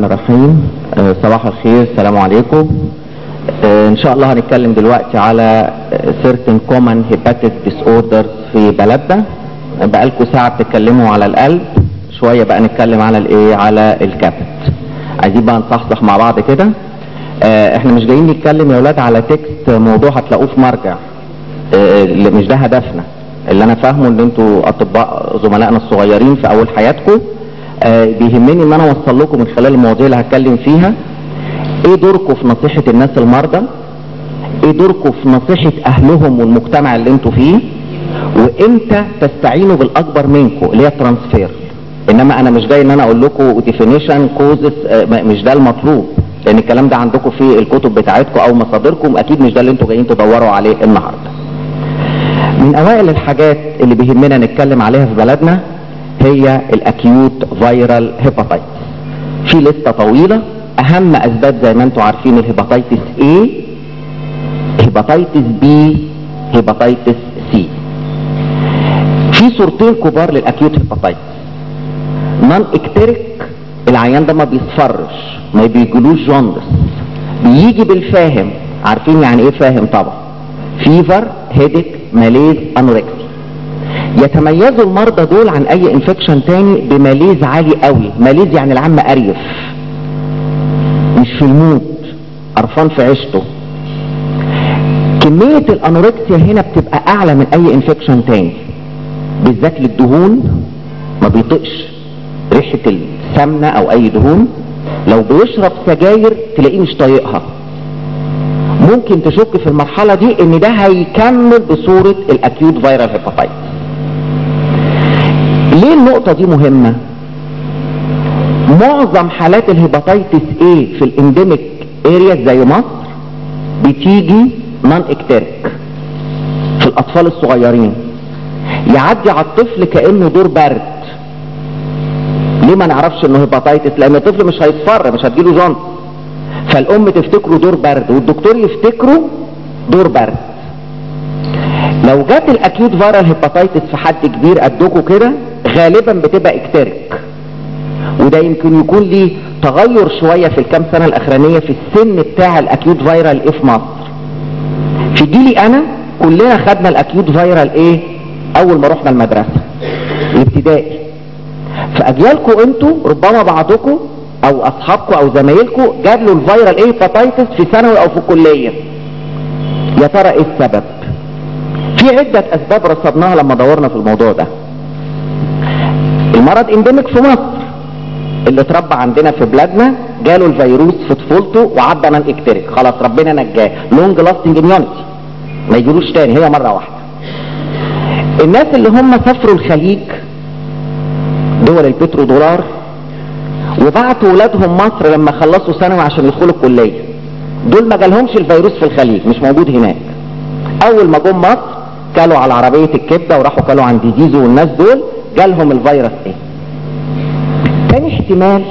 الرحمن الرحيم آه، صباح الخير السلام عليكم آه، ان شاء الله هنتكلم دلوقتي على آه، certain common hepatic disorders في بلدنا آه، بقالكم ساعة بتتكلموا على القلب شوية بقى نتكلم على الايه على الكبد عايزين بقى نصحصح مع بعض كده آه، احنا مش جايين نتكلم يا ولاد على تكست موضوع هتلاقوه في مرجع آه، اللي مش ده هدفنا اللي انا فاهمه ان انتوا اطباء زملائنا الصغيرين في اول حياتكم آه، بيهمني ان انا اوصل لكم من خلال المواضيع اللي هتكلم فيها ايه دوركم في نصيحة الناس المرضى ايه دوركم في نصيحة اهلهم والمجتمع اللي انتوا فيه وامتى تستعينوا بالاكبر منكم اللي هي الترانسفير انما انا مش جاي ان انا اقول لكم ديفينيشن كوزس مش ده المطلوب لان الكلام ده عندكم في الكتب بتاعتكم او مصادركم اكيد مش ده اللي انتوا جايين تدوروا عليه النهارده من اوائل الحاجات اللي بيهمنا نتكلم عليها في بلدنا هي الاكيوت فيرال هيباتيتس في لسته طويله اهم اسباب زي ما انتم عارفين الهيباتيتس A هيباتيتس B هيباتيتس C في صورتين كبار للاكيوت هيباتيتس نون اكتريك العيان ده ما بيصفرش ما بيجيلوش جوندس بيجي بالفاهم عارفين يعني ايه فاهم طبعا فيفر هيدك ماليز انوركسي يتميزوا المرضى دول عن اي انفكشن تاني بماليز عالي قوي ماليز يعني العم قريف مش في الموت قرفان في عيشته كمية الانوركسيا هنا بتبقى اعلى من اي انفكشن تاني بالذات للدهون ما بيطقش ريحة السمنة او اي دهون لو بيشرب سجاير تلاقيه مش طايقها ممكن تشك في المرحلة دي ان ده هيكمل بصورة الاكيوت فيرال هيباتيتس ليه النقطة دي مهمة معظم حالات الهيباتيتس A في الانديميك اريا زي مصر بتيجي نون اكتريك في الاطفال الصغيرين يعدي على الطفل كانه دور برد ليه ما نعرفش انه هيباتيتس لان الطفل مش هيصفر مش هتجيله جونت فالام تفتكره دور برد والدكتور يفتكره دور برد لو جت الاكيوت فيرال هيباتيتس في حد كبير قدكم كده غالبا بتبقى اكتريك وده يمكن يكون ليه تغير شويه في الكام سنه الاخرانيه في السن بتاع الاكيوت فيرال ايه في مصر في جيلي انا كلنا خدنا الاكيوت فيرال ايه اول ما رحنا المدرسه الابتدائي فاجيالكم انتوا ربما بعضكم او اصحابكم او زمايلكم جاب له الفيرال ايه هيباتيتس في ثانوي او في كليه يا ترى ايه السبب في عده اسباب رصدناها لما دورنا في الموضوع ده المرض انديميك في مصر اللي اتربى عندنا في بلادنا جاله الفيروس في طفولته وعدى نان اكتريك خلاص ربنا نجاه لونج لاستنج اميونيتي ما يجيلوش تاني هي مره واحده الناس اللي هم سافروا الخليج دول البترو دولار وبعتوا ولادهم مصر لما خلصوا ثانوي عشان يدخلوا الكليه دول ما جالهمش الفيروس في الخليج مش موجود هناك اول ما جم مصر كلوا على عربيه الكبده وراحوا كلوا عند زيزو والناس دول جالهم الفيروس ايه تاني احتمال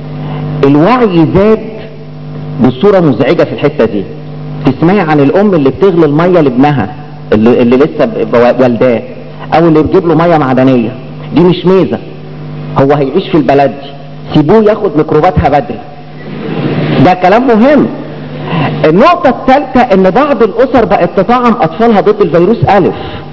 الوعي زاد بصورة مزعجة في الحتة دي تسمعي عن الام اللي بتغلي المية لابنها اللي, اللي لسه ب- ب- والداه او اللي بتجيب له مية معدنية دي مش ميزة هو هيعيش في البلد دي سيبوه ياخد ميكروباتها بدري ده كلام مهم النقطة الثالثة ان بعض الاسر بقت تطعم اطفالها ضد الفيروس الف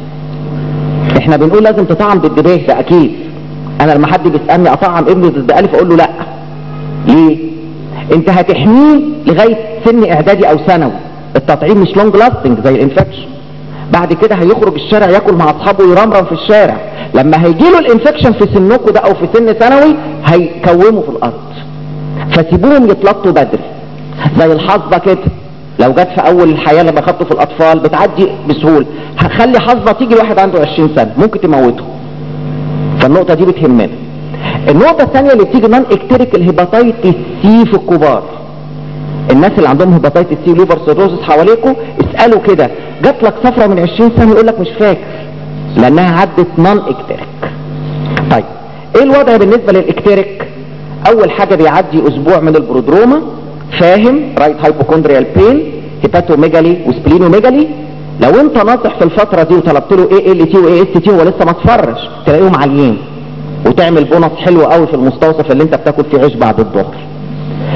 احنا بنقول لازم تطعم ضد ب ده اكيد انا لما حد بيسالني اطعم ابني ضد الف اقول له لا ليه انت هتحميه لغايه سن اعدادي او ثانوي التطعيم مش لونج لاستنج زي الانفكشن بعد كده هيخرج الشارع ياكل مع اصحابه ويرمرم في الشارع لما هيجيله الانفكشن في سنكم ده او في سن ثانوي هيكومه في الارض فسيبوهم يتلطوا بدري زي الحظه كده لو جت في اول الحياه لما خدته في الاطفال بتعدي بسهوله هخلي حظه تيجي لواحد عنده 20 سنه ممكن تموته فالنقطة دي بتهمنا النقطة الثانية اللي بتيجي نون اكتريك الهيباتيتس سي في الكبار الناس اللي عندهم هيباتيتس سي وليفر سيروزس حواليكم اسألوا كده جات لك صفرة من 20 سنة يقول لك مش فاكر لانها عدت نون اكتريك طيب ايه الوضع بالنسبة للاكتريك اول حاجة بيعدي اسبوع من البرودروما فاهم رايت هايبوكوندريال بين هيباتوميجالي وسبلينوميجالي لو انت ناصح في الفترة دي وطلبت له ايه ال تي وايه اس تي هو لسه ما اتفرش تلاقيهم عاليين وتعمل بونص حلو قوي في المستوصف اللي انت بتاكل فيه عيش بعد الظهر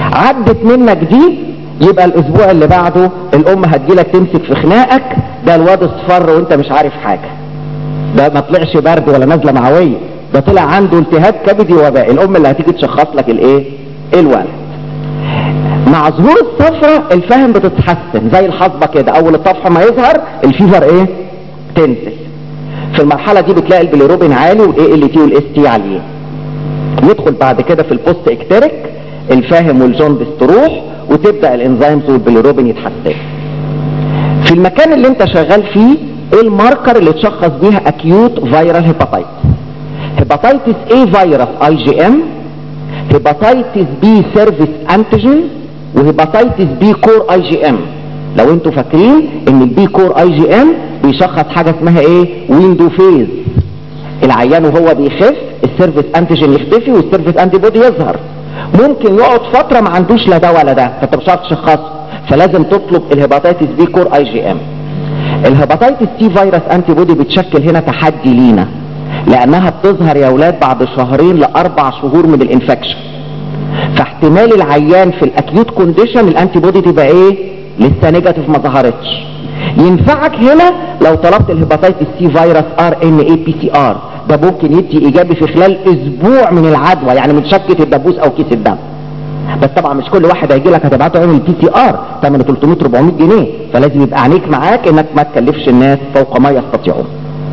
عدت منك دي يبقى الاسبوع اللي بعده الام هتجيلك تمسك في خناقك ده الواد اصفر وانت مش عارف حاجه ده ما طلعش برد ولا نازله معويه ده طلع عنده التهاب كبدي وباء الام اللي هتيجي تشخص لك الايه الولد مع ظهور الصفرة الفهم بتتحسن زي الحصبة كده اول الطفح ما يظهر الفيفر ايه تنزل في المرحلة دي بتلاقي البيليروبين عالي والاي ال تي والاس تي عاليين يدخل بعد كده في البوست اكتريك الفاهم والجوندس تروح وتبدا الانزيمز والبيليروبين يتحسن في المكان اللي انت شغال فيه ايه الماركر اللي تشخص بيها اكيوت فيرال هيباتايتس هيباتايتس ايه فيروس اي جي ام هيباتايتس بي سيرفيس انتيجين وهيباتايتس بي كور اي جي ام لو انتوا فاكرين ان البي كور اي جي ام بيشخص حاجه اسمها ايه ويندو فيز العيان وهو بيخف السيرفيس انتيجين يختفي والسيرفيس انتي بودي يظهر ممكن يقعد فتره ما عندوش لا ده ولا ده فانت مش عارف تشخصه فلازم تطلب الهيباتيتس بي كور اي جي ام الهيباتيتس سي فيروس انتي بودي بتشكل هنا تحدي لينا لانها بتظهر يا اولاد بعد شهرين لاربع شهور من الانفكشن فاحتمال العيان في الاكيوت كونديشن الانتي بودي تبقى ايه لسه نيجاتيف ما ظهرتش ينفعك هنا لو طلبت الهيباتيتس سي فيروس ار ان اي بي سي ار ده ممكن يدي ايجابي في خلال اسبوع من العدوى يعني من شكه الدبوس او كيس الدم بس طبعا مش كل واحد هيجي لك هتبعته يعمل بي سي ار ثمنه 300 400 جنيه فلازم يبقى عينيك معاك انك ما تكلفش الناس فوق ما يستطيعون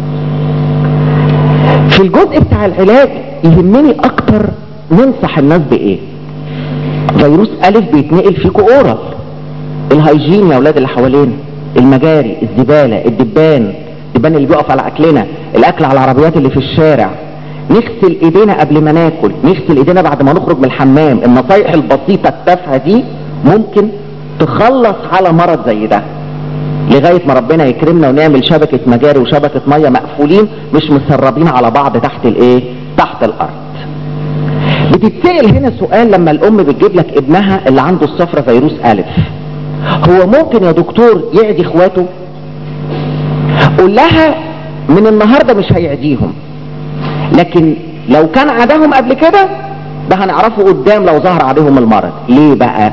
في الجزء بتاع العلاج يهمني اكتر ننصح الناس بايه فيروس الف بيتنقل فيكو اورال الهيجين يا اولاد اللي حوالينا المجاري الزباله الدبان الدبان اللي بيقف على اكلنا الاكل على العربيات اللي في الشارع نغسل ايدينا قبل ما ناكل نغسل ايدينا بعد ما نخرج من الحمام النصايح البسيطه التافهه دي ممكن تخلص على مرض زي ده لغايه ما ربنا يكرمنا ونعمل شبكه مجاري وشبكه ميه مقفولين مش مسربين على بعض تحت الايه تحت الارض بتتسال هنا سؤال لما الام بتجيب لك ابنها اللي عنده الصفرة فيروس الف هو ممكن يا دكتور يعدي اخواته قول لها من النهارده مش هيعديهم لكن لو كان عداهم قبل كده ده هنعرفه قدام لو ظهر عليهم المرض ليه بقى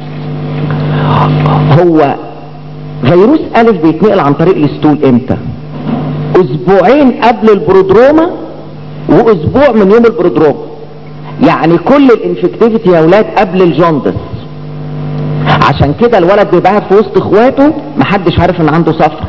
هو فيروس الف بيتنقل عن طريق الستول امتى اسبوعين قبل البرودروما واسبوع من يوم البرودروما يعني كل الانفكتيفيتي يا اولاد قبل الجوندس عشان كده الولد بيبقى في وسط اخواته محدش عارف ان عنده صفرة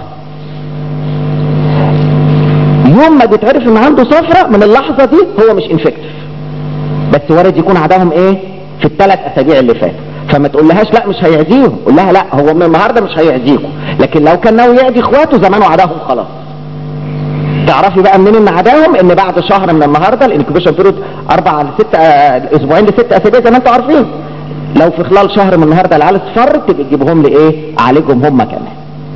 يوم ما بيتعرف ان عنده صفرة من اللحظة دي هو مش انفكتيف بس وارد يكون عداهم ايه في الثلاث اسابيع اللي فاتوا فما تقولهاش لا مش هيعديهم قول لها لا هو من النهارده مش هيعديكم لكن لو كان ناوي يعدي اخواته زمانه عداهم خلاص تعرفي بقى منين ان عداهم ان بعد شهر من النهارده الانكوبيشن بيريود اربع لست آه، اسبوعين لست اسابيع زي ما انتم عارفين لو في خلال شهر من النهارده العيال اصفر تبقى تجيبهم لي ايه اعالجهم هم كمان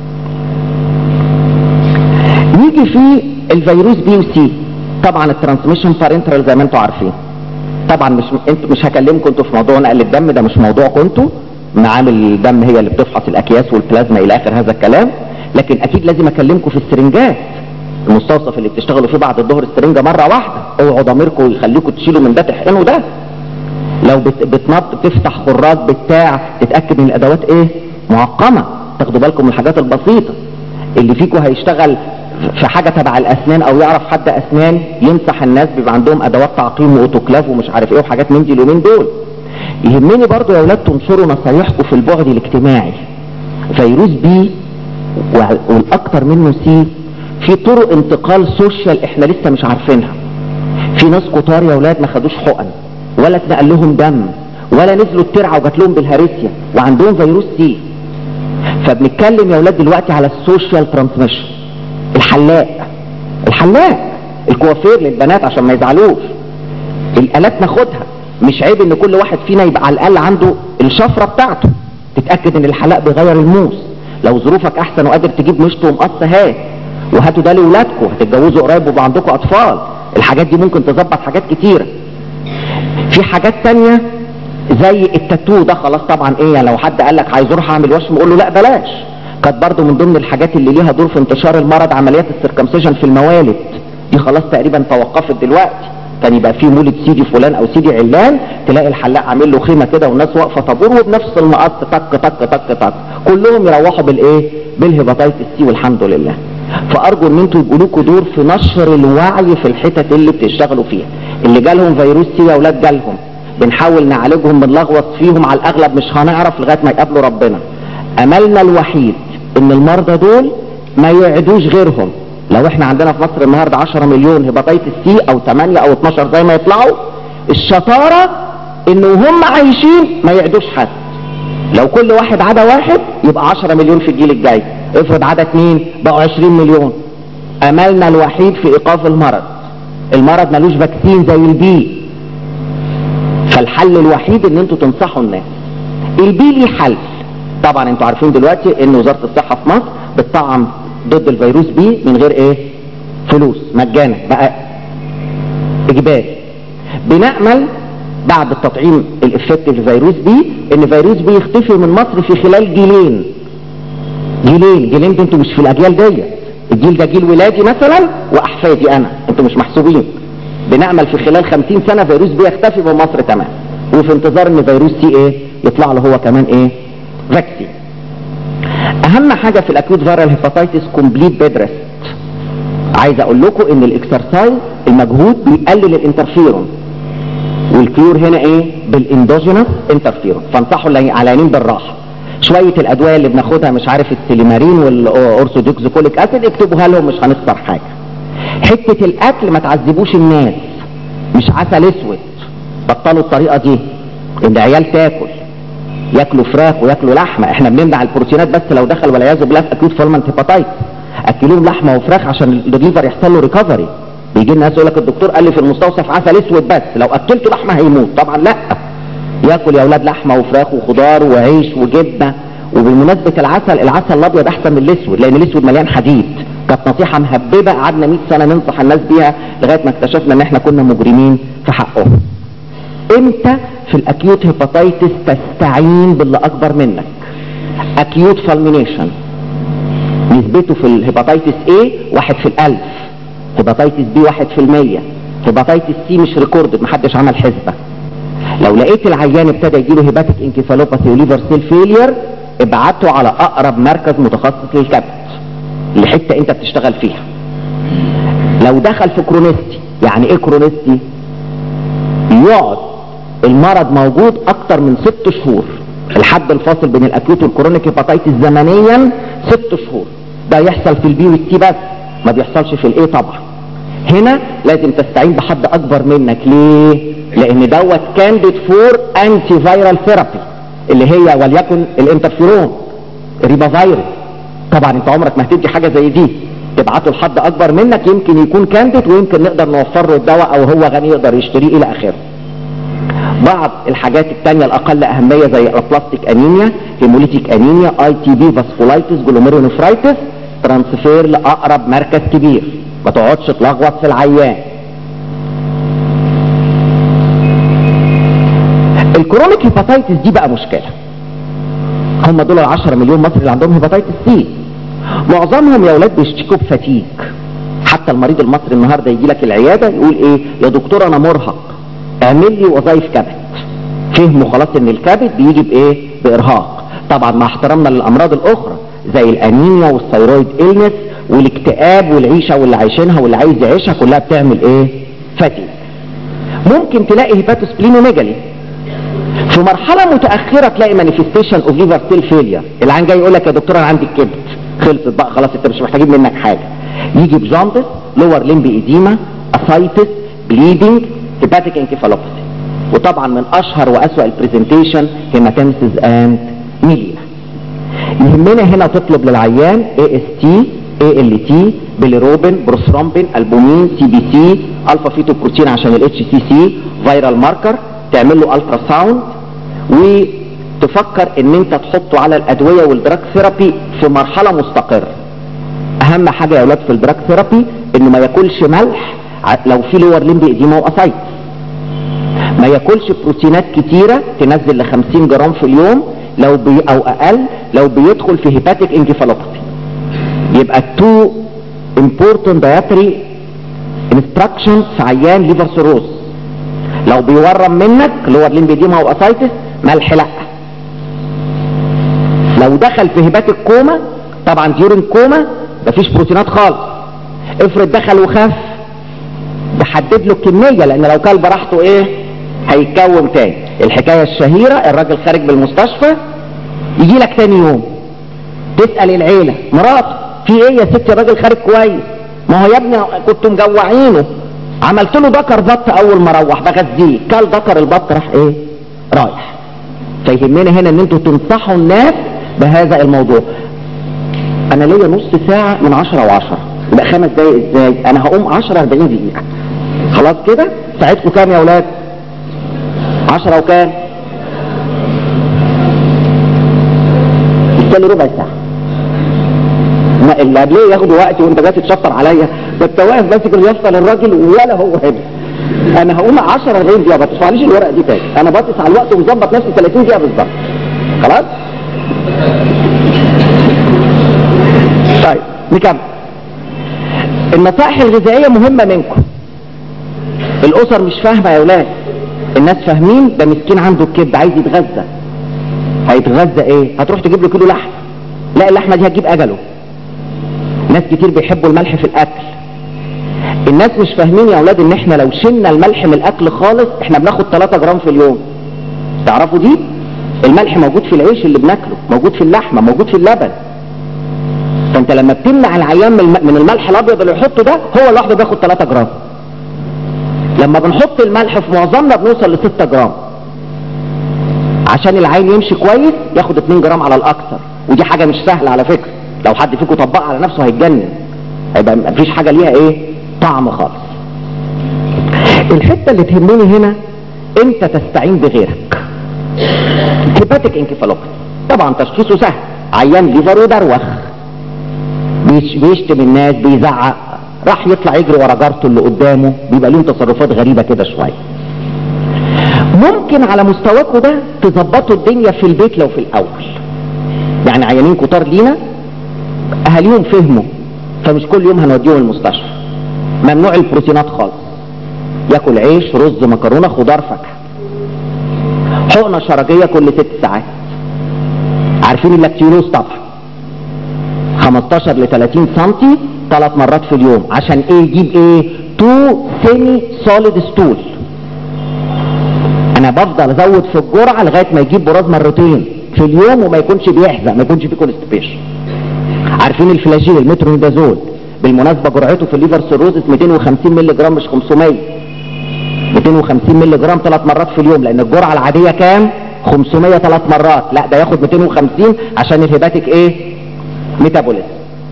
نيجي في الفيروس بي وسي طبعا الترانسميشن بارنترال زي ما انتم عارفين طبعا مش انتوا مش هكلمكم انتوا في موضوع نقل الدم ده مش موضوعكم انتوا معامل الدم هي اللي بتفحص الاكياس والبلازما الى اخر هذا الكلام لكن اكيد لازم اكلمكم في السرنجات المستوصف اللي بتشتغلوا فيه بعد الظهر السرنجه مره واحده اوعوا ضميركم ويخليكم تشيلوا من ده تحقنوا ده لو بت- بتنط تفتح خراج بتاع تتاكد ان الادوات ايه معقمه تاخدوا بالكم من الحاجات البسيطه اللي فيكم هيشتغل في حاجه تبع الاسنان او يعرف حد اسنان ينصح الناس بيبقى عندهم ادوات تعقيم واوتوكلاف ومش عارف ايه وحاجات من دي اليومين دول يهمني برضو يا اولاد تنشروا نصايحكم في البعد الاجتماعي فيروس بي وع- والاكتر منه سي في طرق انتقال سوشيال احنا لسه مش عارفينها في ناس كتار يا اولاد ما خدوش حقن ولا اتنقل لهم دم ولا نزلوا الترعه وجات لهم بالهارسيا وعندهم فيروس سي فبنتكلم يا اولاد دلوقتي على السوشيال ترانسميشن الحلاق الحلاق الكوافير للبنات عشان ما يزعلوش الالات ناخدها مش عيب ان كل واحد فينا يبقى على الاقل عنده الشفره بتاعته تتاكد ان الحلاق بيغير الموس لو ظروفك احسن وقادر تجيب مشط ومقص هات وهاتوا ده لاولادكم هتتجوزوا قريب ويبقى عندكم اطفال الحاجات دي ممكن تظبط حاجات كتيره في حاجات تانية زي التاتو ده خلاص طبعا ايه يعني لو حد قال لك عايز اروح اعمل وشم قول له لا بلاش كانت برضو من ضمن الحاجات اللي ليها دور في انتشار المرض عمليات السيركمسيجن في الموالد دي خلاص تقريبا توقفت دلوقتي كان يبقى فيه مولد سيدي فلان او سيدي علان تلاقي الحلاق عامل له خيمه كده والناس واقفه طابور وبنفس المقص تك تك تك تك كلهم يروحوا بالايه بالهيباتيتس سي والحمد لله فارجو ان انتوا يبقوا لكم دور في نشر الوعي في الحتت اللي بتشتغلوا فيها اللي جالهم فيروس سي يا اولاد جالهم بنحاول نعالجهم بنلغوص فيهم على الاغلب مش هنعرف لغايه ما يقابلوا ربنا املنا الوحيد ان المرضى دول ما يعدوش غيرهم لو احنا عندنا في مصر النهارده 10 مليون هيباتيتس سي او 8 او 12 زي ما يطلعوا الشطاره انه هم عايشين ما يعدوش حد لو كل واحد عدا واحد يبقى 10 مليون في الجيل الجاي افرض عدا اثنين بقوا 20 مليون املنا الوحيد في ايقاف المرض المرض ملوش فاكسين زي البي فالحل الوحيد ان انتوا تنصحوا الناس البي ليه حل طبعا انتوا عارفين دلوقتي ان وزاره الصحه في مصر بتطعم ضد الفيروس بي من غير ايه فلوس مجانا بقى اجباري بنامل بعد التطعيم الافكتيف لفيروس بي ان فيروس بي يختفي من مصر في خلال جيلين جيلين جيلين دي انتوا مش في الاجيال ديت الجيل ده جيل ولادي مثلا واحفادي انا انتوا مش محسوبين بنامل في خلال 50 سنه فيروس بي يختفي من مصر تمام وفي انتظار ان فيروس سي ايه يطلع له هو كمان ايه فاكسين اهم حاجه في الاكيوت فيرال هيباتيتس كومبليت بيد ريست عايز اقول لكم ان الاكسرسايز المجهود بيقلل الانترفيرون والكيور هنا ايه بالاندوجينس انترفيرون فانصحوا العيانين بالراحه شويه الادويه اللي بناخدها مش عارف السيليمارين والاورثودوكسيكوليك اسيد اكتبوها لهم مش هنخسر حاجه حته الاكل ما تعذبوش الناس مش عسل اسود بطلوا الطريقه دي ان العيال تاكل ياكلوا فراخ وياكلوا لحمه احنا بنمنع البروتينات بس لو دخل والعياذ بالله في اكيوت فولمنت هيباتايتس اكلوهم لحمه وفراخ عشان الليفر يحصل له ريكفري بيجي الناس يقول لك الدكتور قال لي في المستوصف عسل اسود بس لو اكلته لحمه هيموت طبعا لا ياكل يا اولاد لحمه وفراخ وخضار وعيش وجبنه وبمناسبه العسل العسل الابيض احسن من الاسود لان الاسود مليان حديد كانت نصيحه مهببه قعدنا 100 سنه ننصح الناس بيها لغايه ما اكتشفنا ان احنا كنا مجرمين في حقهم امتى في الاكيوت هيباتيتس تستعين باللي اكبر منك اكيوت فالمينيشن نسبته في الهيباتيتس A واحد في الالف هيباتيتس B واحد في المية هيباتيتس C مش ريكوردد محدش عمل حسبة لو لقيت العيان ابتدى يجيله هيباتيك انكيفالوباثي وليفر سيل فيلير ابعته على اقرب مركز متخصص للكبد لحته انت بتشتغل فيها لو دخل في كرونيستي يعني ايه كرونيستي يقعد المرض موجود اكتر من ست شهور الحد الفاصل بين الاكيوت والكرونيك هيباتيتس زمنيا ست شهور ده يحصل في البي والسي بس ما بيحصلش في الايه طبعا هنا لازم تستعين بحد اكبر منك ليه لان دوت كانديد فور انتي فيرال ثيرابي اللي هي وليكن الانترفيرون ريبا فيروس طبعا انت عمرك ما هتدي حاجه زي دي تبعته لحد اكبر منك يمكن يكون كانديد ويمكن نقدر نوفر له الدواء او هو غني يقدر يشتريه الى اخره بعض الحاجات التانية الاقل اهمية زي الابلاستيك انيميا هيموليتيك انيميا اي تي بي فاسفولايتس جلوميرونيفرايتس ترانسفير لاقرب مركز كبير ما تقعدش تلخبط في العيان الكرونيك هيباتيتس دي بقى مشكلة هم دول ال 10 مليون مصري اللي عندهم هيباتيتس سي معظمهم يا اولاد بيشتكوا بفتيك حتى المريض المصري النهارده يجي لك العياده يقول ايه يا دكتور انا مرهق اعمل لي وظائف كبد فهموا خلاص ان الكبد بيجي بايه بارهاق طبعا مع احترامنا للامراض الاخرى زي الانيميا والثيرويد إلنس والاكتئاب والعيشه واللي عايشينها واللي عايز يعيشها كلها بتعمل ايه فتيك ممكن تلاقي هيباتوسبلينوميجالي في مرحلة متأخرة تلاقي مانيفستيشن اوف ليفر سيل فيلير العيان جاي يقول لك يا دكتور انا عندي الكبد خلصت بقى خلاص انت مش محتاجين منك حاجة يجي بجاندس لور ليمب ايديما اسايتس بليدنج هيباتيك انكيفالوباثي وطبعا من اشهر واسوأ البرزنتيشن هيماتيمسيس اند ميليا يهمنا هنا تطلب للعيان اي اس تي اي ال تي بيليروبين بروثرومبين البومين سي بي سي الفا فيتو بروتين عشان الاتش سي سي فيرال ماركر تعمل له الترا ساوند وتفكر ان انت تحطه على الادويه والدراج ثيرابي في مرحله مستقره اهم حاجه يا اولاد في الدراج ثيرابي انه ما ياكلش ملح لو في لور ليمب اديما واسايتس ما ياكلش بروتينات كتيره تنزل ل 50 جرام في اليوم لو بي او اقل لو بيدخل في هيباتيك انكيفالوباثي يبقى تو important dietary انستراكشن في عيان ليفر سيروز لو بيورم منك لور ليمبيديما او اسايتس ملح لا لو دخل في هبات الكوما طبعا ديورين كوما مفيش بروتينات خالص افرض دخل وخف تحدد له الكميه لان لو كل براحته ايه هيتكون تاني الحكايه الشهيره الراجل خارج من المستشفى يجي لك تاني يوم تسال العيله مراته في ايه يا ست الراجل خارج كويس ما هو يا ابني كنتوا مجوعينه عملت له دكر بط اول ما روح بغذيه كل دكر البط راح ايه رايح فيهمنا هنا ان انتوا تنصحوا الناس بهذا الموضوع انا ليا نص ساعه من 10 و10 يبقى خمس دقايق ازاي انا هقوم 10 40 دقيقه خلاص كده ساعتكم كام يا اولاد 10 وكام يستنوا ربع ساعه ما اللي قبليه ياخدوا وقت وانت جاي تتشطر عليا ده انت واقف ماسك اليافطه للراجل ولا هو هنا انا هقوم 10 40 دقيقه ما تدفعليش الورقه دي تاني انا باصص على الوقت ومظبط نفسي 30 دقيقه بالظبط خلاص طيب نكمل النصائح الغذائيه مهمه منكم الاسر مش فاهمه يا اولاد الناس فاهمين ده مسكين عنده الكبد عايز يتغذى هيتغذى ايه هتروح تجيب له كيلو لحم لا اللحمه دي هتجيب اجله ناس كتير بيحبوا الملح في الاكل الناس مش فاهمين يا اولاد ان احنا لو شلنا الملح من الاكل خالص احنا بناخد 3 جرام في اليوم تعرفوا دي الملح موجود في العيش اللي بناكله موجود في اللحمه موجود في اللبن فانت لما بتمنع العيان من الملح الابيض اللي يحطه ده هو لوحده بياخد 3 جرام لما بنحط الملح في معظمنا بنوصل ل 6 جرام عشان العين يمشي كويس ياخد 2 جرام على الاكثر ودي حاجه مش سهله على فكره لو حد فيكم طبقها على نفسه هيتجنن هيبقى مفيش حاجه ليها ايه طعم خالص الحته اللي تهمني هنا انت تستعين بغيرك هيباتيك انكفالوباثي طبعا تشخيصه سهل عيان ليفر ودروخ بيشتم الناس بيزعق راح يطلع يجري ورا جارته اللي قدامه بيبقى لهم تصرفات غريبه كده شويه ممكن على مستواكم ده تظبطوا الدنيا في البيت لو في الاول يعني عيانين كتار لينا اهاليهم فهموا فمش كل يوم هنوديهم المستشفى ممنوع البروتينات خالص ياكل عيش رز مكرونه خضار فاكهه حقنه شرجيه كل ست ساعات عارفين اللاكتيولوز طبعا 15 ل 30 سم ثلاث مرات في اليوم عشان ايه يجيب ايه تو سيمي سوليد ستول انا بفضل ازود في الجرعه لغايه ما يجيب براز مرتين في اليوم وما يكونش بيحزق ما يكونش فيه كونستيبيشن عارفين الفلاجيل المترونيدازول بالمناسبه جرعته في الليفر سيروزس 250 مللي جرام مش 500 250 مللي جرام ثلاث مرات في اليوم لان الجرعه العاديه كام 500 ثلاث مرات لا ده ياخد 250 عشان الهيباتيك ايه ميتابوليزم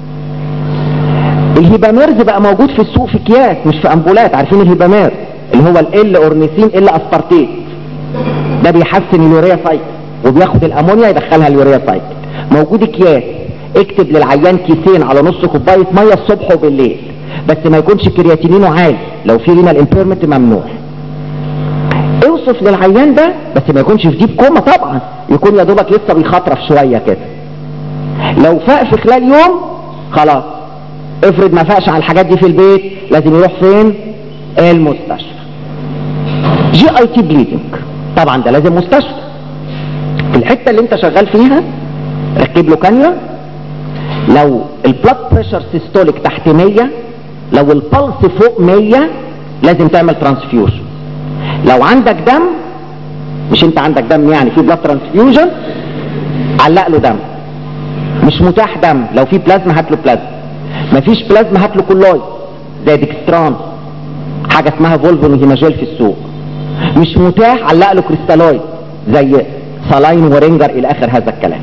الهيباميرز بقى موجود في السوق في اكياس مش في امبولات عارفين الهيبامير اللي هو ال اورنيسين ال اسبارتيت ده بيحسن اليوريا سايكل وبياخد الامونيا يدخلها اليوريا سايكل موجود اكياس اكتب للعيان كيسين على نص كوبايه ميه الصبح وبالليل بس ما يكونش كرياتينينه عالي لو في رينال امبيرمنت ممنوع اوصف للعيان ده بس ما يكونش في ديب كوما طبعا يكون يا دوبك لسه بيخطرف شويه كده لو فاق في خلال يوم خلاص افرض ما فاقش على الحاجات دي في البيت لازم يروح فين المستشفى جي اي تي بليدنج طبعا ده لازم مستشفى في الحته اللي انت شغال فيها ركب له كانيولا لو البلاد بريشر سيستوليك تحت 100 لو البلس فوق 100 لازم تعمل ترانسفيوجن لو عندك دم مش انت عندك دم يعني في بلاد ترانسفيوجن علق له دم مش متاح دم لو في بلازما هات له بلازما مفيش بلازما هات له كولويد زي ديكستران حاجه اسمها فولفون وهيماجيل في السوق مش متاح علق له كريستالويد زي سلاين ورينجر الى اخر هذا الكلام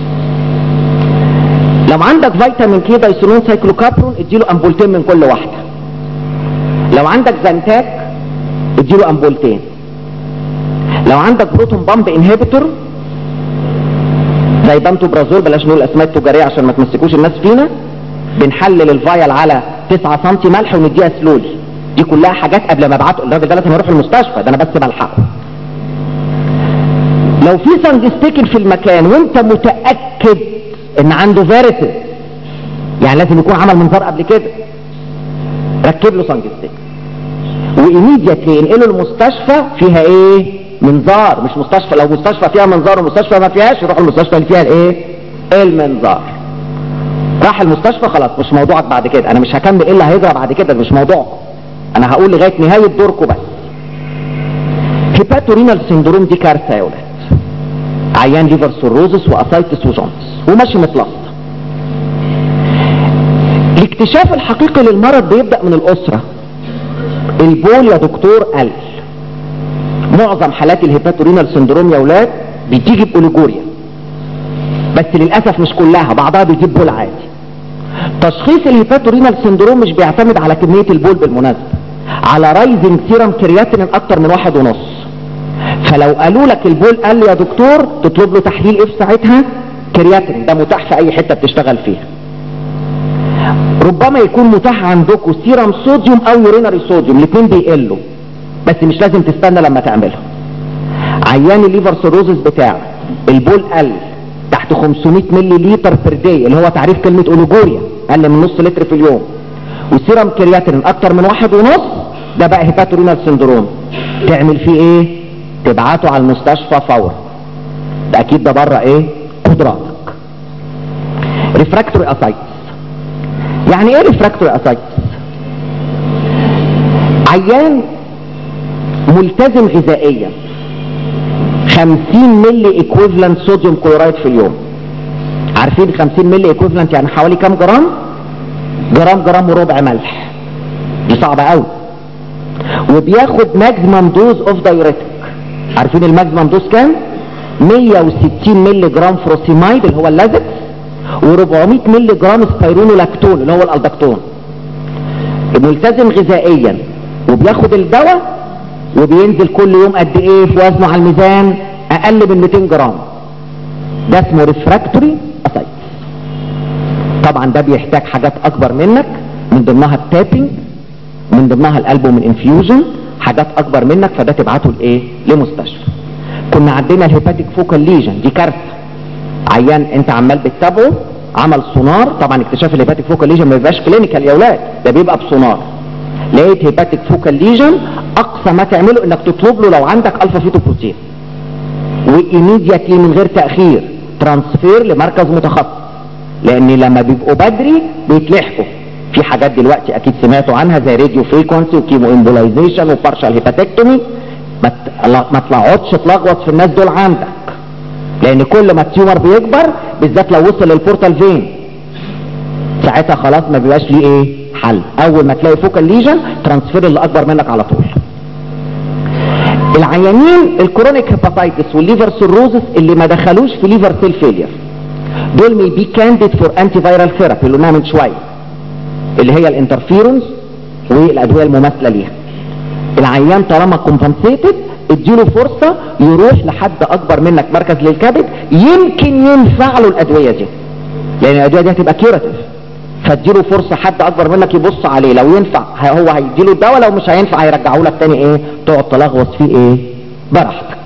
لو عندك فيتامين كي دايسونون سايكلوكابرون اديله امبولتين من كل واحده لو عندك زنتاك اديله امبولتين لو عندك بروتون بامب انهبيتور زي بامتوبرازول بلاش نقول الاسماء التجاريه عشان ما تمسكوش الناس فينا بنحلل الفايل على 9 سم ملح ونديها سلولي دي كلها حاجات قبل ما ابعته الراجل ده لازم يروح المستشفى ده انا بس بلحقه لو في سانجستيكن في المكان وانت متاكد ان عنده فيريتس يعني لازم يكون عمل منظار قبل كده ركب له سانجستيكن وايميديتلي ينقلوا المستشفى فيها ايه منظار مش مستشفى لو مستشفى فيها منظار ومستشفى ما فيهاش يروحوا المستشفى اللي فيها الايه المنظار راح المستشفى خلاص مش موضوعك بعد كده انا مش هكمل ايه اللي هيجرى بعد كده مش موضوعكم انا هقول لغايه نهايه دوركم بس هيباتورينال سندروم دي كارثه يا ولاد عيان ليفر سيروزس واسايتس وجونز وماشي متلصق الاكتشاف الحقيقي للمرض بيبدا من الاسره البول يا دكتور قل معظم حالات الهيباتورينال سندروم يا ولاد بتيجي باوليجوريا بس للاسف مش كلها بعضها بيجيب بول عادي تشخيص الهيباتورينال سندروم مش بيعتمد على كميه البول بالمناسبه على رايزنج سيرم كرياتين اكتر من واحد ونص فلو قالوا لك البول قل يا دكتور تطلب له تحليل ايه في ساعتها كرياتين ده متاح في اي حته بتشتغل فيها ربما يكون متاح عندكم سيرم صوديوم او يورينري صوديوم الاثنين بيقلوا بس مش لازم تستنى لما تعملها عيان الليفر سيروزس بتاعك البول قل تحت 500 ملي لتر بير داي اللي هو تعريف كلمه اوليجوريا اقل من نص لتر في اليوم وسيرم كرياتين اكتر من واحد ونص ده بقى هيباتورينال سندروم تعمل فيه ايه تبعته على المستشفى فورا ده اكيد ده بره ايه قدراتك ريفراكتوري اسايتس يعني ايه ريفراكتوري اسايتس عيان ملتزم غذائيا 50 ملي ايكويفالنت صوديوم كلورايد في اليوم عارفين 50 ملي ايكويفالنت يعني حوالي كام جرام جرام جرام وربع ملح دي صعبه قوي وبياخد ماكسيمم دوز اوف دايوريتك عارفين الماكسيمم دوز كام 160 ملي جرام فروسيمايد اللي هو اللازكس و400 ملي جرام سبايرونولاكتون اللي هو الالدكتون ملتزم غذائيا وبياخد الدواء وبينزل كل يوم قد ايه في وزنه على الميزان اقل من 200 جرام ده اسمه ريفراكتوري اسايتس طبعا ده بيحتاج حاجات اكبر منك من ضمنها التابنج من ضمنها الالبوم انفيوجن حاجات اكبر منك فده تبعته لايه لمستشفى كنا عندنا الهيباتيك فوكال ليجن دي كارثه عيان انت عمال بتتابعه عمل سونار طبعا اكتشاف الهيباتيك فوكال ليجن ما بيبقاش كلينيكال يا اولاد ده بيبقى بسونار لقيت هيباتيك فوكال ليجن اقصى ما تعمله انك تطلب له لو عندك الفا فيتو بروتين وايميدياتلي من غير تاخير ترانسفير لمركز متخصص لان لما بيبقوا بدري بيتلحقوا في حاجات دلوقتي اكيد سمعتوا عنها زي راديو فريكونسي وكيمو امبولايزيشن وبارشال هيباتكتومي ما ت- ما تقعدش تلخبط في الناس دول عندك لان كل ما التيومر بيكبر بالذات لو وصل للبورتال فين ساعتها خلاص ما بيبقاش ليه ايه حل اول ما تلاقي فوكال ليجن ترانسفير اللي اكبر منك على طول العيانين الكرونيك هيباتايتس والليفر سيروزس اللي ما دخلوش في ليفر سيل فيلير دول مي بي كانديد فور انتي فايرال ثيرابي اللي قلناها من شويه اللي هي الانترفيرونز والادويه المماثله ليها العيان طالما كومبنسيتد اديله فرصه يروح لحد اكبر منك مركز للكبد يمكن ينفع له الادويه دي لان الادويه دي هتبقى كيوراتيف فاديله فرصه حد اكبر منك يبص عليه لو ينفع ه- هو هيديله الدواء لو مش هينفع هيرجعه لك تاني ايه تقعد تلغوص فيه ايه براحتك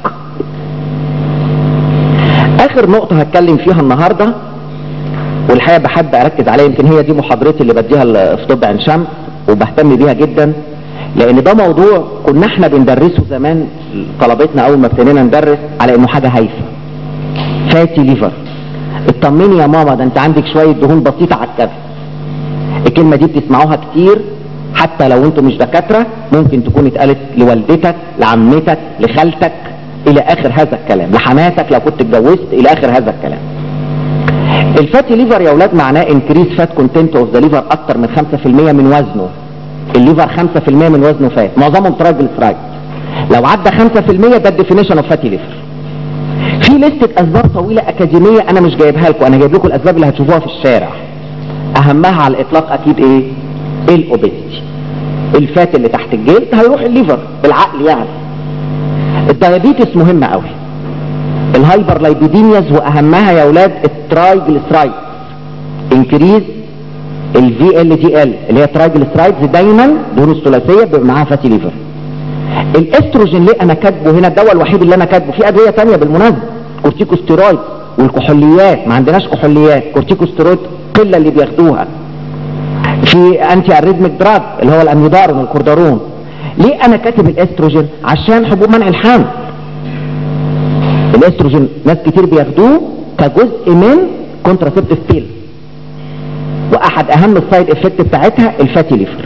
اخر نقطه هتكلم فيها النهارده والحقيقه بحب اركز عليها يمكن هي دي محاضرتي اللي بديها ل- في طب عين شمس وبهتم بيها جدا لان ده موضوع كنا احنا بندرسه زمان طلبتنا اول ما ابتدينا ندرس على انه حاجه هايفه فاتي ليفر اطمني يا ماما ده انت عندك شويه دهون بسيطه على الكبد الكلمه دي بتسمعوها كتير حتى لو انتم مش دكاتره ممكن تكون اتقالت لوالدتك لعمتك لخالتك الى اخر هذا الكلام لحماتك لو كنت اتجوزت الى اخر هذا الكلام الفاتي ليفر يا اولاد معناه انكريز فات كونتنت اوف ذا ليفر اكتر من 5% من وزنه الليفر 5% من وزنه فات معظمهم ترايجلسرايد لو عدى 5% ده الديفينيشن اوف فاتي ليفر في لستة اسباب طويلة اكاديمية انا مش جايبها لكم انا جايب لكم الاسباب اللي هتشوفوها في الشارع اهمها على الاطلاق اكيد ايه الاوبيستي الفات اللي تحت الجلد هيروح الليفر بالعقل يعني الديابيتس مهمة قوي الهايبر لايبيديمياز واهمها يا اولاد الترايجلسرايد انكريز الفي ال دي ال اللي هي ترايجلسرايدز دايما دهون الثلاثيه بيبقى معاها فاتي ليفر الاستروجين ليه انا كاتبه هنا الدواء الوحيد اللي انا كاتبه في ادويه تانية بالمناسبه كورتيكوستيرويد والكحوليات ما عندناش كحوليات كورتيكوستيرويد قله اللي بياخدوها في انتي اريزميك دراج اللي هو الاميدارون والكوردارون ليه انا كاتب الاستروجين عشان حبوب منع الحمل الاستروجين ناس كتير بياخدوه كجزء من كونتراسبتيف بيل واحد اهم السايد افكت بتاعتها الفاتي ليفر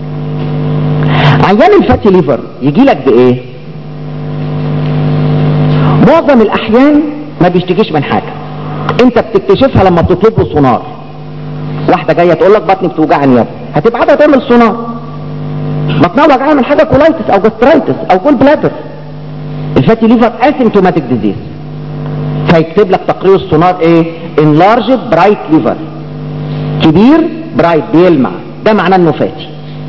عيان الفاتي ليفر يجي لك بايه معظم الاحيان ما بيشتكيش من حاجه انت بتكتشفها لما بتطلب له سونار واحده جايه تقول لك بطني بتوجعني يا ابني هتبعتها تعمل سونار بطنها وجعها من حاجه كولايتس او جاسترايتس او كول بلادر الفاتي ليفر اسيمتوماتيك ديزيز فيكتب لك تقرير السونار ايه انلارجد برايت ليفر كبير برايت بيلمع ده معناه انه فاتي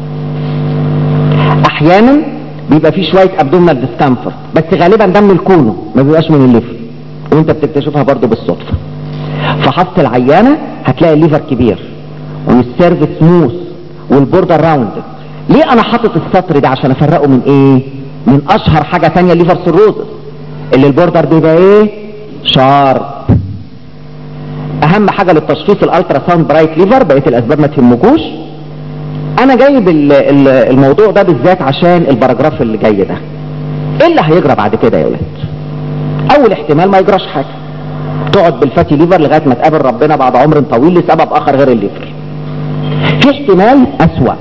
احيانا بيبقى فيه شويه ابدومينال ديسكمفورت بس غالبا ده من الكونو ما بيبقاش من الليفر وانت بتكتشفها برضه بالصدفه فحصت العيانه هتلاقي الليفر كبير والسيرف سموث والبوردر راوندد ليه انا حاطط السطر ده عشان افرقه من ايه من اشهر حاجه تانية الليفر سيروزس اللي البوردر بيبقى ايه شارب اهم حاجه للتشخيص الالترا ساوند برايت ليفر بقيه الاسباب ما تهمكوش انا جايب ال- ال- الموضوع ده بالذات عشان الباراجراف اللي جاي ده ايه اللي هيجرى بعد كده يا ولاد اول احتمال ما يجراش حاجه تقعد بالفاتي ليفر لغايه ما تقابل ربنا بعد عمر طويل لسبب اخر غير الليفر في احتمال اسوأ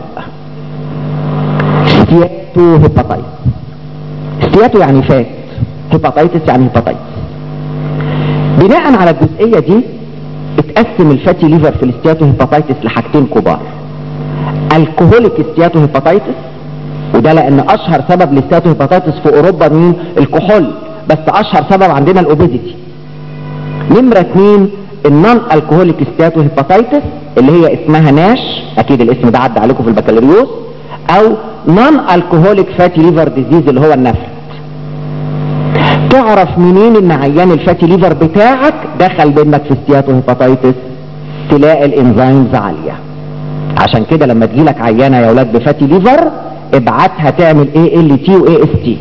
ستياتو هيباتايتس ستياتو يعني فات هيباتايتس يعني هيباتايتس بناء على الجزئيه دي اتقسم الفاتي ليفر في الاستياتو هيباتايتس لحاجتين كبار الكهوليك استياتو هيباتايتس وده لان اشهر سبب للاستياتو هيباتايتس في اوروبا مين الكحول بس اشهر سبب عندنا الاوبيزيتي نمرة اتنين النون الكهوليك ستاتو هيباتايتس اللي هي اسمها ناش اكيد الاسم ده عدى عليكم في البكالوريوس او نون الكهوليك فاتي ليفر ديزيز اللي هو النفس تعرف منين ان عيان الفاتي ليفر بتاعك دخل بينك في ستياتو هيباتايتس تلاقي الانزيمز عاليه عشان كده لما تجيلك عيانه يا اولاد بفاتي ليفر ابعتها تعمل اي ال تي واي اس تي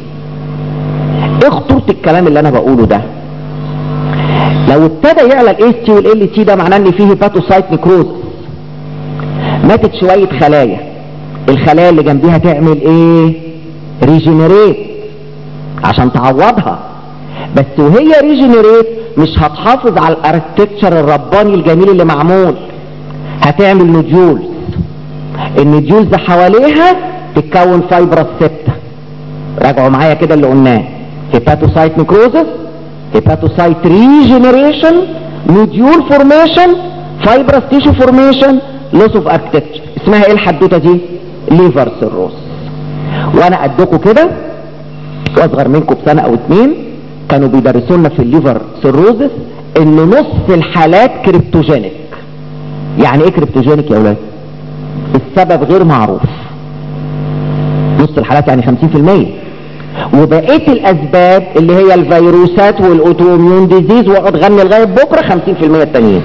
ايه خطوره الكلام اللي انا بقوله ده لو ابتدى يعلى الاس تي والال تي ده معناه ان فيه هيباتوسايت نيكروز ماتت شويه خلايا الخلايا اللي جنبيها تعمل ايه ريجينيريت عشان تعوضها بس وهي ريجينيريت مش هتحافظ على الاركتكتشر الرباني الجميل اللي معمول هتعمل نوديولز النوديولز حواليها تتكون فايبرس سبتة راجعوا معايا كده اللي قلناه هيباتوسايت نيكروزس هيباتوسايت ريجنريشن نوديول فورميشن فايبرس تيشو فورميشن لوس اوف اركتكتشر اسمها ايه الحدوته دي ليفر سيروس وانا قدكم كده واصغر منكم بسنه او اتنين كانوا بيدرسوا لنا في الليفر سيروزس ان نص الحالات كريبتوجينيك يعني ايه كريبتوجينيك يا اولاد السبب غير معروف نص الحالات يعني 50% وبقيه الاسباب اللي هي الفيروسات والاوتوميون ديزيز واقعد غني لغايه بكره 50% التانيين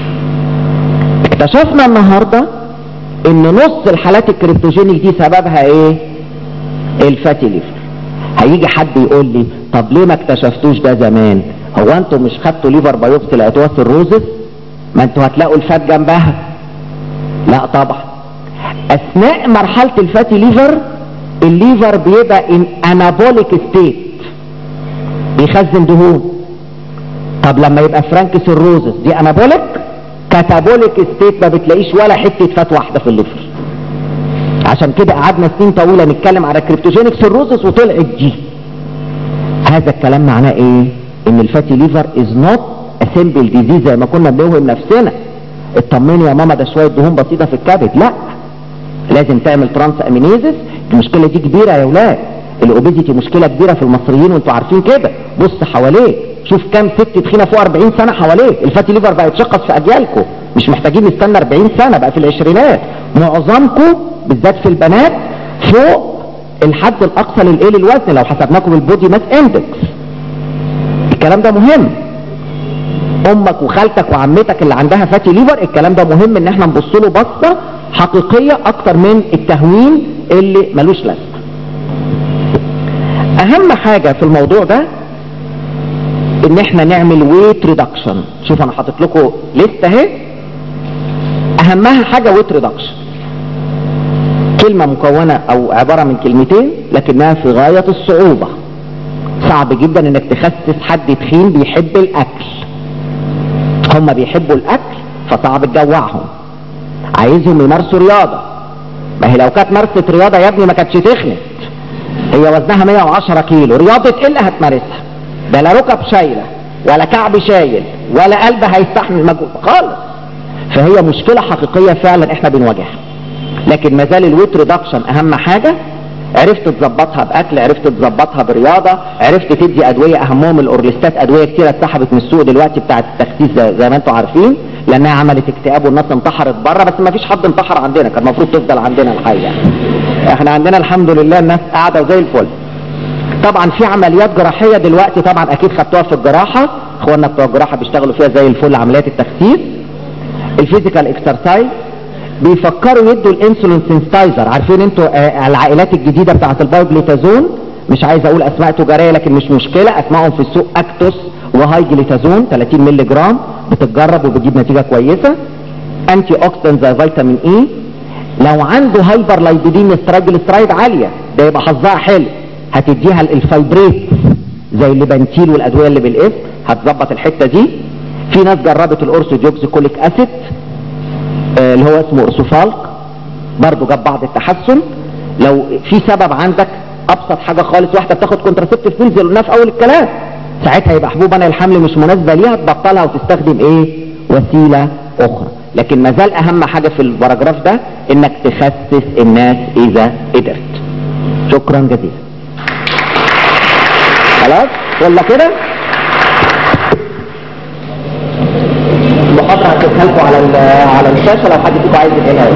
اكتشفنا النهارده ان نص الحالات الكريبتوجينيك دي سببها ايه الفاتي ليفر هيجي حد يقول لي طب ليه ما اكتشفتوش ده زمان هو انتوا مش خدتوا ليفر بايوبسي لقيتوها سيروزس ما انتوا هتلاقوا الفات جنبها لا طبعا اثناء مرحله الفاتي ليفر الليفر بيبقى ان انابوليك ستيت بيخزن دهون طب لما يبقى فرانك سيروزس دي انابوليك كاتابوليك ستيت ما بتلاقيش ولا حته فات واحده في الليفر عشان كده قعدنا سنين طويله نتكلم على كريبتوجينيك سيروزس وطلعت دي هذا الكلام معناه ايه ان الفاتي ليفر از نوت اسمبل ديزيز زي ما كنا بنوهم نفسنا اطمني يا ماما ده شويه دهون بسيطه في الكبد لا لازم تعمل ترانس امينيزس المشكله دي كبيره يا اولاد الاوبيزيتي مشكله كبيره في المصريين وانتوا عارفين كده بص حواليك شوف كام ست تخينه فوق 40 سنه حواليك الفاتي ليفر بقى يتشخص في اجيالكم مش محتاجين نستنى 40 سنه بقى في العشرينات معظمكم بالذات في البنات فوق الحد الاقصى للايه للوزن لو حسبناكم البودي ماس اندكس الكلام ده مهم امك وخالتك وعمتك اللي عندها فاتي ليفر الكلام ده مهم ان احنا نبص له بصه حقيقيه اكتر من التهوين اللي ملوش لازمه اهم حاجه في الموضوع ده ان احنا نعمل ويت ريدكشن شوف انا حاطط لكم لسته اهي اهمها حاجه ويت ريدكشن كلمة مكونة او عبارة من كلمتين لكنها في غاية الصعوبة صعب جدا انك تخسس حد تخين بيحب الاكل هم بيحبوا الاكل فصعب تجوعهم عايزهم يمارسوا رياضة ما هي لو كانت مارست رياضة يا ابني ما كانتش تخنت هي وزنها 110 كيلو رياضة ايه اللي هتمارسها ده لا ركب شايلة ولا كعب شايل ولا قلب هيستحمل مجهود خالص فهي مشكلة حقيقية فعلا احنا بنواجهها لكن ما زال الويت ريدكشن اهم حاجة عرفت تظبطها باكل عرفت تظبطها برياضه عرفت تدي ادويه اهمهم الاورليستات ادويه كتيره اتسحبت من السوق دلوقتي بتاعه التخسيس زي, زي ما انتم عارفين لانها عملت اكتئاب والناس انتحرت بره بس ما فيش حد انتحر عندنا كان المفروض تفضل عندنا الحقيقه احنا عندنا الحمد لله الناس قاعده وزي الفل طبعا في عمليات جراحيه دلوقتي طبعا اكيد خدتوها في الجراحه اخواننا بتوع الجراحه بيشتغلوا فيها زي الفل عمليات التخسيس الفيزيكال اكسرسايز بيفكروا يدوا الانسولين سنسيتايزر عارفين انتوا آه العائلات الجديده بتاعه البايوجليتازون مش عايز اقول اسماء تجاريه لكن مش مشكله اسمائهم في السوق اكتوس وهاي جليتازون 30 مللي جرام بتتجرب وبتجيب نتيجه كويسه انتي اوكسيدنت زي فيتامين اي لو عنده هايبر لايبيدين سترايد عاليه ده يبقى حظها حلو هتديها الفايبريت زي الليبانتيل والادويه اللي بالاسم هتظبط الحته دي في ناس جربت الاورثوديوكسيكوليك اسيد آه اللي هو اسمه ارسوفالك برضه جاب بعض التحسن لو في سبب عندك ابسط حاجه خالص واحده بتاخد كونتراسيبتيف بيلز اللي قلناها في اول الكلام ساعتها يبقى حبوب انا الحمل مش مناسبه ليها تبطلها وتستخدم ايه وسيله اخرى لكن ما زال اهم حاجه في الباراجراف ده انك تخسس الناس اذا قدرت شكرا جزيلا خلاص ولا كده المحاضرة هتبقى لكم على على الشاشة لو حد فيكم عايز ينقلها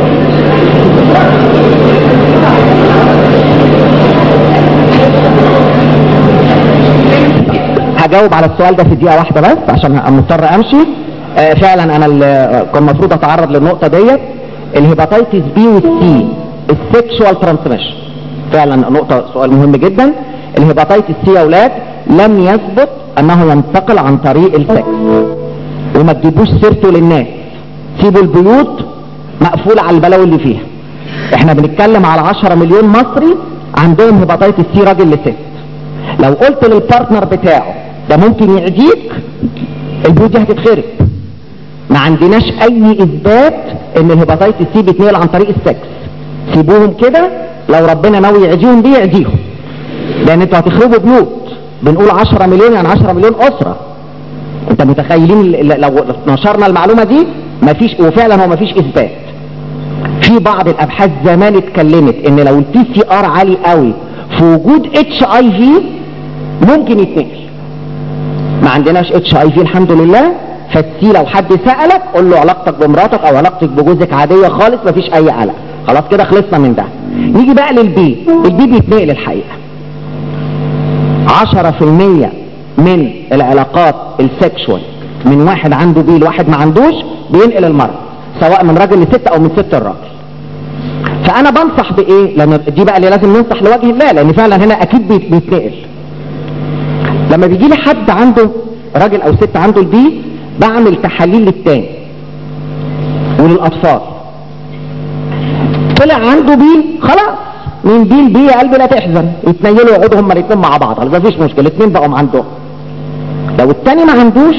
هجاوب على السؤال ده في دقيقة واحدة بس عشان مضطر امشي آه فعلا انا كان المفروض اتعرض للنقطة ديت الهيباتيتس بي والسي السكشوال ترانسميشن فعلا نقطة سؤال مهم جدا الهيباتيتس سي يا اولاد لم يثبت انه ينتقل عن طريق السكس وما تجيبوش سيرته للناس سيبوا البيوت مقفولة على البلاوي اللي فيها احنا بنتكلم على 10 مليون مصري عندهم هيباتيتس سي راجل لست لو قلت للبارتنر بتاعه ده ممكن يعديك البيوت دي هتتخرب ما عندناش اي اثبات ان الهيباتيتس سي بيتنقل عن طريق السكس سيبوهم كده لو ربنا ناوي يعديهم دي يعديهم لان انتوا هتخربوا بيوت بنقول 10 مليون يعني 10 مليون اسره انت متخيلين لو نشرنا المعلومه دي مفيش وفعلا هو مفيش اثبات في بعض الابحاث زمان اتكلمت ان لو البي سي ار عالي قوي في وجود اتش اي في ممكن يتنقل ما عندناش اتش اي في الحمد لله فالسي لو حد سالك قول له علاقتك بمراتك او علاقتك بجوزك عاديه خالص مفيش اي قلق خلاص كده خلصنا من ده نيجي بقى للبي البي بيتنقل الحقيقه 10% من العلاقات السكشوال من واحد عنده بي لواحد ما عندوش بينقل المرض سواء من راجل لست او من ست لراجل فانا بنصح بايه لان دي بقى اللي لازم ننصح لوجه الله لان فعلا هنا اكيد بيتنقل لما بيجي لي حد عنده راجل او ست عنده البي بعمل تحاليل للتاني وللاطفال طلع عنده بي خلاص من بي لبي يا قلبي لا تحزن يتنيلوا يقعدوا هما الاثنين مع بعض ما فيش مشكله الاثنين بقوا عندهم لو التاني ما عندوش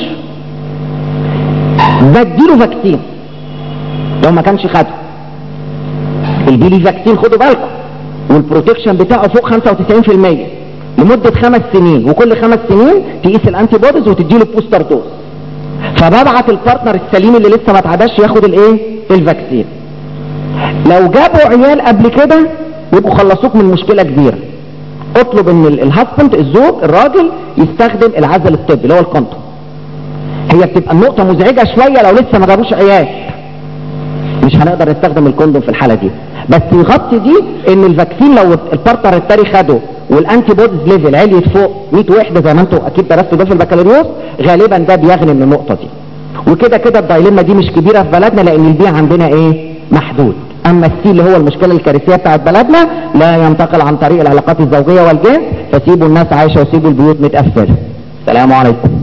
بديله فاكسين لو ما كانش خده البي لي فاكسين خدوا بالكم والبروتكشن بتاعه فوق 95% لمدة خمس سنين وكل خمس سنين تقيس الانتي بوديز وتديله بوستر دوز فببعت البارتنر السليم اللي لسه ما اتعداش ياخد الايه الفاكسين لو جابوا عيال قبل كده يبقوا خلصوك من مشكلة كبيرة اطلب ان الهاسبند الزوج الراجل يستخدم العزل الطبي اللي هو الكونتوم هي بتبقى النقطة مزعجة شوية لو لسه ما جابوش عيال مش هنقدر نستخدم الكوندوم في الحالة دي بس يغطي دي ان الفاكسين لو البارتنر التاني خده والانتي بوديز ليفل عليت فوق 100 وحده زي ما انتوا اكيد درستوا ده في البكالوريوس غالبا ده بيغني من النقطه دي وكده كده الدايلما دي مش كبيره في بلدنا لان البيع عندنا ايه محدود اما السي اللي هو المشكله الكارثيه بتاعت بلدنا لا ينتقل عن طريق العلاقات الزوجيه والجنس فسيبوا الناس عايشه وسيبوا البيوت متقفله السلام عليكم